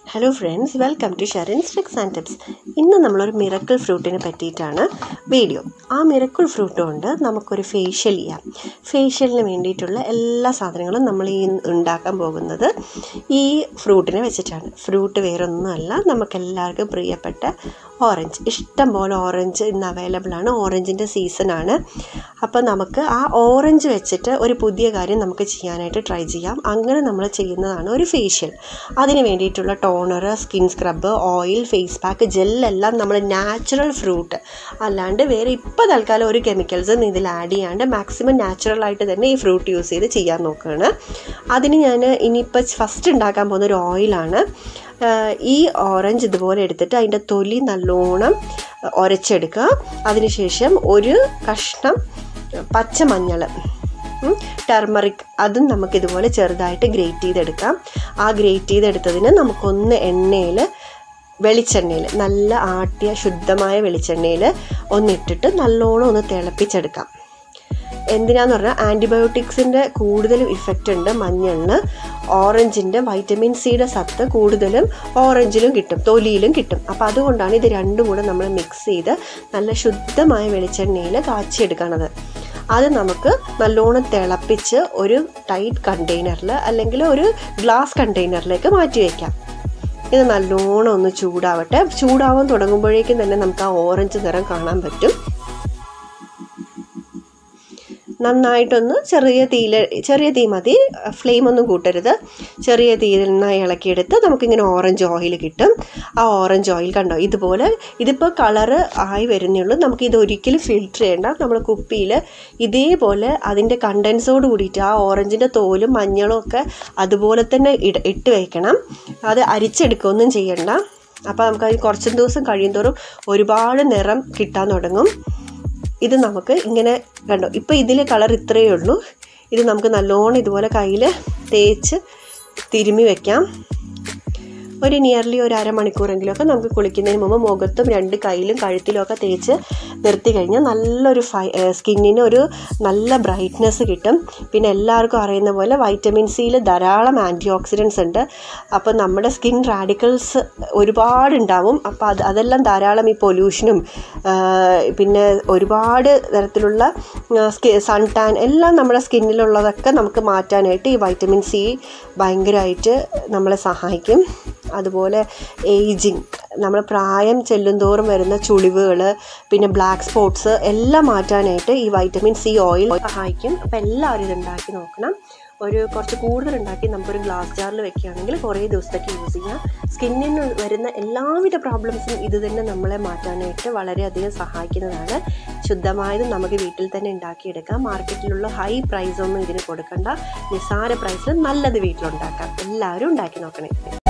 hello friends welcome to Sherin's tricks and tips ഇന്ന് നമ്മളൊരു miracle ഫ്രൂട്ടിനെ പറ്റിയിട്ടാണ് വീഡിയോ ആ മിറക്കിൾ ഫ്രൂട്ട് കൊണ്ട് നമുക്കൊരു ഫേഷ്യൽ ചെയ്യാം ഫേഷ്യലിന് വേണ്ടിയിട്ടുള്ള എല്ലാ സാധനങ്ങളും നമ്മൾ ഈ ഉണ്ടാക്കാൻ പോകുന്നത് ഈ ഫ്രൂട്ടിനെ വെച്ചിട്ടാണ് ഫ്രൂട്ട് വേറൊന്നുമല്ല നമുക്കെല്ലാവർക്കും പ്രിയപ്പെട്ട ഓറഞ്ച് ഇഷ്ടം പോലെ ഓറഞ്ച് ഇന്ന് അവൈലബിൾ ആണ് ഓറഞ്ചിൻ്റെ സീസണാണ് അപ്പോൾ നമുക്ക് ആ ഓറഞ്ച് വെച്ചിട്ട് ഒരു പുതിയ കാര്യം നമുക്ക് ചെയ്യാനായിട്ട് ട്രൈ ചെയ്യാം അങ്ങനെ നമ്മൾ ചെയ്യുന്നതാണ് ഒരു ഫേഷ്യൽ അതിന് വേണ്ടിയിട്ടുള്ള toner skin scrub oil face pack ജെല്ലെല്ലാം നമ്മൾ നാച്ചുറൽ ഫ്രൂട്ട് അല്ലാണ്ട് വേറെ ഇപ്പോൾ തൽക്കാലം ഒരു കെമിക്കൽസും ഇതിൽ ആഡ് ചെയ്യാണ്ട് മാക്സിമം നാച്ചുറലായിട്ട് തന്നെ ഈ ഫ്രൂട്ട് യൂസ് ചെയ്ത് ചെയ്യാൻ നോക്കുകയാണ് അതിന് ഞാൻ ഇനിയിപ്പോൾ ഫസ്റ്റ് ഉണ്ടാക്കാൻ പോകുന്ന ഒരു ഓയിലാണ് ഈ ഓറഞ്ച് ഇതുപോലെ എടുത്തിട്ട് അതിൻ്റെ തൊലി നല്ലോണം ഉരച്ചെടുക്കുക അതിനുശേഷം ഒരു കഷ്ണം പച്ചമഞ്ഞൾ ടെർമറിക് അതും നമുക്കിതുപോലെ ചെറുതായിട്ട് ഗ്രേറ്റ് ചെയ്തെടുക്കാം ആ ഗ്രേറ്റ് ചെയ്തെടുത്തതിന് നമുക്കൊന്ന് എണ്ണയിൽ വെളിച്ചെണ്ണയിൽ നല്ല ആട്ടിയ ശുദ്ധമായ വെളിച്ചെണ്ണയിൽ ഒന്നിട്ടിട്ട് നല്ലോണം ഒന്ന് തിളപ്പിച്ചെടുക്കാം എന്തിനാന്ന് പറഞ്ഞാൽ ആൻറ്റിബയോട്ടിക്സിൻ്റെ കൂടുതലും ഇഫക്റ്റ് ഉണ്ട് മഞ്ഞളിന് ഓറഞ്ചിൻ്റെ വൈറ്റമിൻ സിയുടെ സത്ത് കൂടുതലും ഓറഞ്ചിലും കിട്ടും തൊലിയിലും കിട്ടും അപ്പോൾ അതുകൊണ്ടാണ് ഇത് രണ്ടും കൂടെ നമ്മൾ മിക്സ് ചെയ്ത് നല്ല ശുദ്ധമായ വെളിച്ചെണ്ണയിൽ കാച്ചിയെടുക്കണത് അത് നമുക്ക് നല്ലോണം തിളപ്പിച്ച് ഒരു ടൈറ്റ് കണ്ടെയ്നറിൽ അല്ലെങ്കിൽ ഒരു ഗ്ലാസ് കണ്ടെയ്നറിലേക്ക് മാറ്റി വയ്ക്കാം ഇത് നല്ലോണം ഒന്ന് ചൂടാവട്ടെ ചൂടാവാൻ തുടങ്ങുമ്പോഴേക്കും തന്നെ നമുക്ക് ആ ഓറഞ്ച് നിറം കാണാൻ പറ്റും നന്നായിട്ടൊന്ന് ചെറിയ തീയിൽ ചെറിയ തീ മതി ഫ്ലെയിം ഒന്നും കൂട്ടരുത് ചെറിയ തീയിൽ നന്നായി ഇളക്കിയെടുത്ത് നമുക്കിങ്ങനെ ഓറഞ്ച് ഓയിൽ കിട്ടും ആ ഓറഞ്ച് ഓയിൽ കണ്ടോ ഇതുപോലെ ഇതിപ്പോൾ കളറ് ആയി വരുന്നുള്ളൂ നമുക്ക് ഇത് ഒരിക്കലും ഫിൽറ്റർ ചെയ്യേണ്ട നമ്മൾ കുപ്പിയിൽ ഇതേപോലെ അതിൻ്റെ കണ്ടൻസോട് കൂടിയിട്ട് ആ ഓറഞ്ചിൻ്റെ തോലും മഞ്ഞളും ഒക്കെ അതുപോലെ തന്നെ ഇട ഇട്ട് വയ്ക്കണം അത് അരിച്ചെടുക്കുകയൊന്നും ചെയ്യണ്ട അപ്പോൾ നമുക്ക് കുറച്ച് ദിവസം കഴിയുന്തോറും ഒരുപാട് നിറം കിട്ടാൻ തുടങ്ങും ഇത് നമുക്ക് ഇങ്ങനെ കണ്ടോ ഇപ്പോൾ ഇതിൽ കളർ ഇത്രയേ ഉള്ളൂ ഇത് നമുക്ക് നല്ലോണം ഇതുപോലെ കയ്യിൽ തേച്ച് തിരുമ്മി വെക്കാം ഒരു നിയർലി ഒരു അരമണിക്കൂറെങ്കിലുമൊക്കെ നമുക്ക് കുളിക്കുന്നതിന് മുമ്പ് മുഖത്തും രണ്ട് കയ്യിലും കഴുത്തിലുമൊക്കെ തേച്ച് നിർത്തി കഴിഞ്ഞാൽ നല്ലൊരു ഫൈ സ്കിന്നിന് ഒരു നല്ല ബ്രൈറ്റ്നെസ് കിട്ടും പിന്നെ എല്ലാവർക്കും അറിയുന്ന പോലെ വൈറ്റമിൻ സിയിൽ ധാരാളം ആൻറ്റി ഓക്സിഡൻസ് ഉണ്ട് അപ്പോൾ നമ്മുടെ സ്കിൻ റാഡിക്കൽസ് ഒരുപാടുണ്ടാവും അപ്പോൾ അത് അതെല്ലാം ധാരാളം ഈ പൊല്യൂഷനും പിന്നെ ഒരുപാട് തരത്തിലുള്ള സൺ ടാൻ എല്ലാം നമ്മുടെ സ്കിന്നിലുള്ളതൊക്കെ നമുക്ക് മാറ്റാനായിട്ട് ഈ വൈറ്റമിൻ സി ഭയങ്കരമായിട്ട് നമ്മളെ സഹായിക്കും അതുപോലെ ഏജിങ് നമ്മൾ പ്രായം ചെല്ലുന്തോറും വരുന്ന ചുളിവുകൾ പിന്നെ ബ്ലാക്ക് സ്പോട്ട്സ് എല്ലാം മാറ്റാനായിട്ട് ഈ വൈറ്റമിൻ സി ഓയിൽ സഹായിക്കും അപ്പോൾ എല്ലാവരും ഇത് ഉണ്ടാക്കി നോക്കണം ഒരു കുറച്ച് കൂടുതൽ ഉണ്ടാക്കി നമുക്കൊരു ഗ്ലാസ് ജാറിൽ വെക്കുകയാണെങ്കിൽ കുറേ ദിവസത്തേക്ക് യൂസ് ചെയ്യാം സ്കിന്നിന് വരുന്ന എല്ലാവിധ പ്രോബ്ലംസും ഇത് തന്നെ നമ്മളെ മാറ്റാനായിട്ട് വളരെയധികം സഹായിക്കുന്നതാണ് ശുദ്ധമായതും നമുക്ക് വീട്ടിൽ തന്നെ ഉണ്ടാക്കിയെടുക്കാം മാർക്കറ്റിലുള്ള ഹൈ പ്രൈസൊന്നും ഇതിന് കൊടുക്കണ്ട നിസ്സാര പ്രൈസിൽ നല്ലത് വീട്ടിലുണ്ടാക്കാം എല്ലാവരും ഉണ്ടാക്കി നോക്കണേ